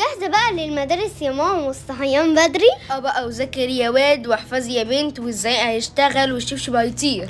جاهزة بقى للمدارس يا ماما والصحيان بدري اه بقى وذاكري يا واد واحفظي يا بنت وازاي هيشتغل والشبشب هيطير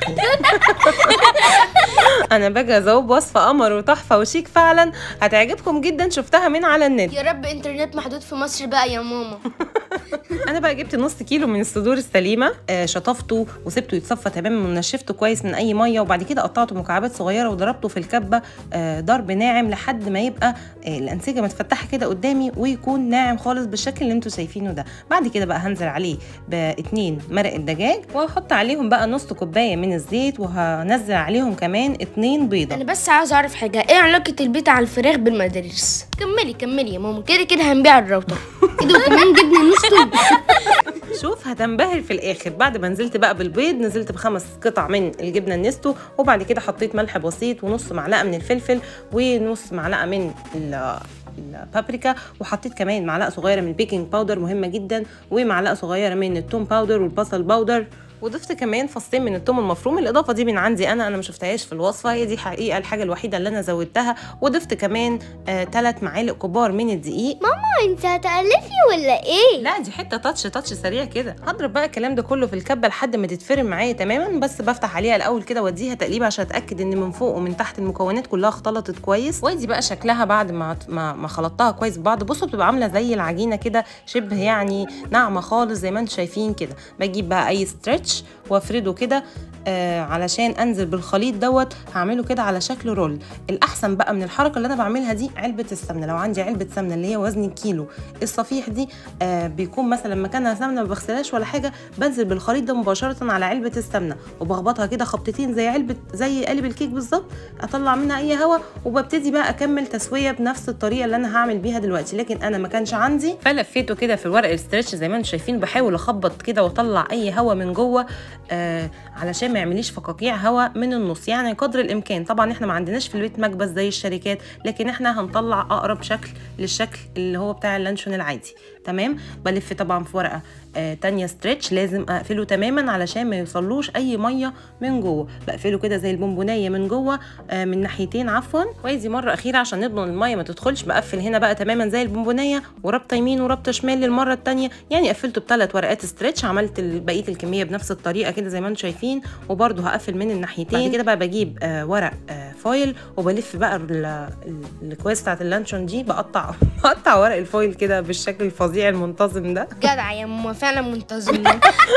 انا باجي ازوب وصفه قمر وتحفه وشيك فعلا هتعجبكم جدا شفتها من على النت يا رب انترنت محدود في مصر بقى يا ماما انا بقى جبت نص كيلو من الصدور السليمه آه شطفته وسبته يتصفى تماما ونشفته كويس من اي ميه وبعد كده قطعته مكعبات صغيره وضربته في الكبه آه ضرب ناعم لحد ما يبقى آه الانسجه متفتحه كده قدامي ويكون ناعم خالص بالشكل اللي انتوا شايفينه ده بعد كده بقى هنزل عليه باتنين مرق الدجاج وهحط عليهم بقى نص كوبايه من الزيت وهنزل عليهم كمان اتنين بيضه انا بس عاوز اعرف حاجه ايه علاقه البيت على الفراخ بالمدارس كملي كملي يا ماما كده كده هنبيع الراوتر ايه ده وكمان جبنا نص طن شوف هتنبهر في الاخر بعد ما نزلت بقى بالبيض نزلت بخمس قطع من الجبنه النستو وبعد كده حطيت ملح بسيط ونص معلقه من الفلفل ونص معلقه من ال- البابريكا وحطيت كمان معلقه صغيره من البيكنج باودر مهمه جدا ومعلقه صغيره من التوم باودر والبصل باودر وضفت كمان فصين من الثوم المفروم الاضافه دي من عندي انا انا ما شفتهاش في الوصفه هي دي حقيقه الحاجه الوحيده اللي انا زودتها وضفت كمان ثلاث آه معالق كبار من الدقيق ماما انت هتألفي ولا ايه لا دي حته تاتش تاتش سريع كده هضرب بقى الكلام ده كله في الكبه لحد ما تتفرم معايا تماما بس بفتح عليها الاول كده واديها تقليبه عشان اتاكد ان من فوق ومن تحت المكونات كلها اختلطت كويس وادي بقى شكلها بعد ما ما, ما خلطتها كويس ببعض بصوا بتبقى عامله زي العجينه كده شبه يعني ناعمه خالص زي ما انتم شايفين كده بجيب بقى اي ستريتش وافرده كده آه علشان انزل بالخليط دوت هعمله كده على شكل رول الاحسن بقى من الحركه اللي انا بعملها دي علبه السمنه لو عندي علبه سمنه اللي هي وزن كيلو الصفيح دي آه بيكون مثلا مكانها سمنه ما بغسلهاش ولا حاجه بنزل بالخليط ده مباشره على علبه السمنه وبخبطها كده خبطتين زي علبه زي قالب الكيك بالظبط اطلع منها اي هواء وببتدي بقى اكمل تسويه بنفس الطريقه اللي انا هعمل بيها دلوقتي لكن انا ما كانش عندي فلفيته كده في الورق الستريتش زي ما انتم شايفين بحاول اخبط كده واطلع اي هواء من جوه آه علشان ما يعمليش فقاقيع هواء من النص يعني قدر الامكان طبعا احنا ما عندناش في البيت مكبس زي الشركات لكن احنا هنطلع اقرب شكل للشكل اللي هو بتاع اللانشون العادي تمام بلف طبعا في ورقه آه تانية ستريتش لازم اقفله تماما علشان ما يوصلوش اي ميه من جوه بقفله كده زي البونبونيه من جوه آه من ناحيتين عفوا وادي مره اخيره عشان نضمن الميه ما تدخلش بقفل هنا بقى تماما زي البونبونيه وربطه يمين وربطه شمال للمره الثانيه يعني قفلته بثلاث ورقات ستريتش عملت بقيه الكميه بنفس الطريقه كده زي ما انتم شايفين وبرده هقفل من الناحيتين بعد كده بقى بجيب آه ورق آه فويل وبلف بقى الكويس بتاعت اللانشون دي بقطع بقطع ورق الفويل كده بالشكل الفظيع المنتظم ده جدع يا ماما فعلا منتظمه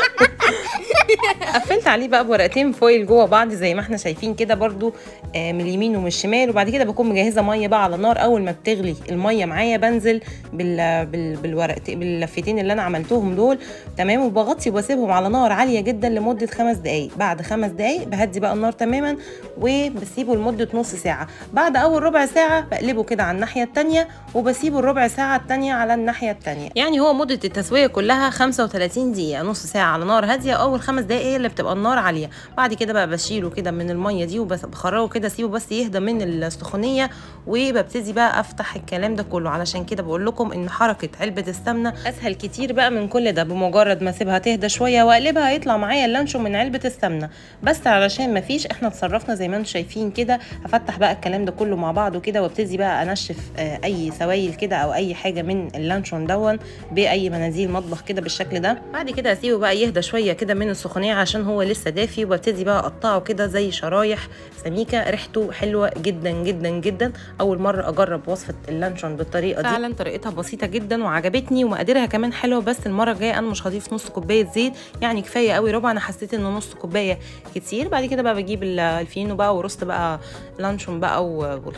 قفلت عليه بقى بورقتين فويل جوه بعض زي ما احنا شايفين كده برده آه من اليمين ومن الشمال وبعد كده بكون مجهزه ميه بقى على النار اول ما بتغلي الميه معايا بنزل بال بال بالورق باللفتين اللي انا عملتهم دول تمام وبغطي وبسيبهم على نار عاليه جدا لمده خمس دقائق بعد خمس دقائق بهدي بقى النار تماما وبسيبه لمده نص ساعه بعد اول ربع ساعه بقلبه كده على الناحيه الثانيه وبسيبه الربع ساعه الثانيه على الناحيه الثانيه يعني هو مده التسويه كلها 35 دقيقه نص ساعه على نار هاديه اول خمس دقائق هي اللي بتبقى النار عاليه بعد كده بقى بشيله كده من الميه دي وبخرجه كده اسيبه بس يهدى من السخونيه وببتدي بقى افتح الكلام ده كله علشان كده بقول لكم ان حركه علبه السمنه اسهل كتير بقى من كل ده بمجرد ما اسيبها تهدى شويه واقلبها هيطلع معايا اللانشون من علبه السمنه بس علشان ما فيش احنا اتصرفنا زي ما انتم شايفين كده هفتح بقى الكلام ده كله مع بعضه كده وابتدي بقى انشف آه اي سوائل كده او اي حاجه من اللانشون دون باي مناديل مطبخ كده بالشكل ده بعد كده اسيبه بقى يهدى شويه كده من السخونيه عشان هو لسه دافي وببتدي بقى اقطعه كده زي شرايح سميكه ريحته حلوه جدا جدا جدا اول مره اجرب وصفه اللانشون بالطريقه دي فعلا طريقتها بسيطه جدا وعجبتني ومقاديرها كمان حلوه بس المره الجايه انا مش هضيف نص كوبايه زيت يعني كفايه قوي ربع انا حسيت ان نص كوبايه كتير بعد كده بقى بجيب الفينو بقى ورست بقى لانشون بقى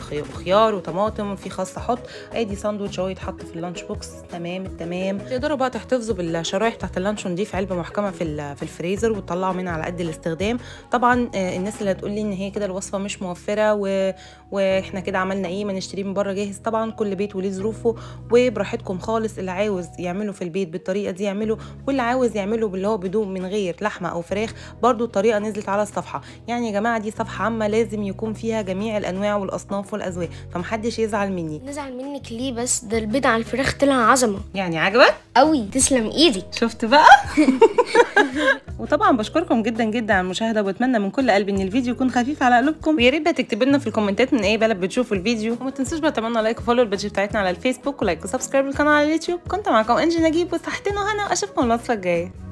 وخيار وطماطم وفي خس احط ادي ساندوتش اهو يتحط في اللانش بوكس تمام التمام تقدروا بقى تحتفظوا بالشرايح بتاعت اللانشون دي في علبه محكمه في في الفريزر وتطلعوا منها على قد الاستخدام طبعا الناس اللي هتقول لي ان هي كده الوصفه مش موفره و... واحنا كده عملنا ايه ما نشتريه من بره جاهز طبعا كل بيت وليه ظروفه وبراحتكم خالص اللي عاوز يعمله في البيت بالطريقه دي يعمله واللي عاوز يعمله باللي هو بدون من غير لحمه او فراخ برضو الطريقه نزلت على الصفحه يعني يا جماعه دي صفحه عامه لازم يكون فيها جميع الانواع والاصناف والاذواق فمحدش يزعل مني نزعل منك ليه بس ده البيض على الفراخ طلع عظمه يعني عجبك قوي تسلم ايدك شفت بقى وطبعا بشكركم جدا جدا على المشاهده وبتمنى من كل قلبي ان الفيديو يكون خفيف على قلوبكم ويا ريت بقى تكتبوا لنا في الكومنتات من اي بلد بتشوفوا الفيديو وما تنسوش بقى تعملوا لايك وفولو البيج بتاعتنا على الفيسبوك ولايك وسبسكرايب للقناه على اليوتيوب كنت معاكم انجي نجيب وصحتين وهنا واشوفكم الوصفه الجايه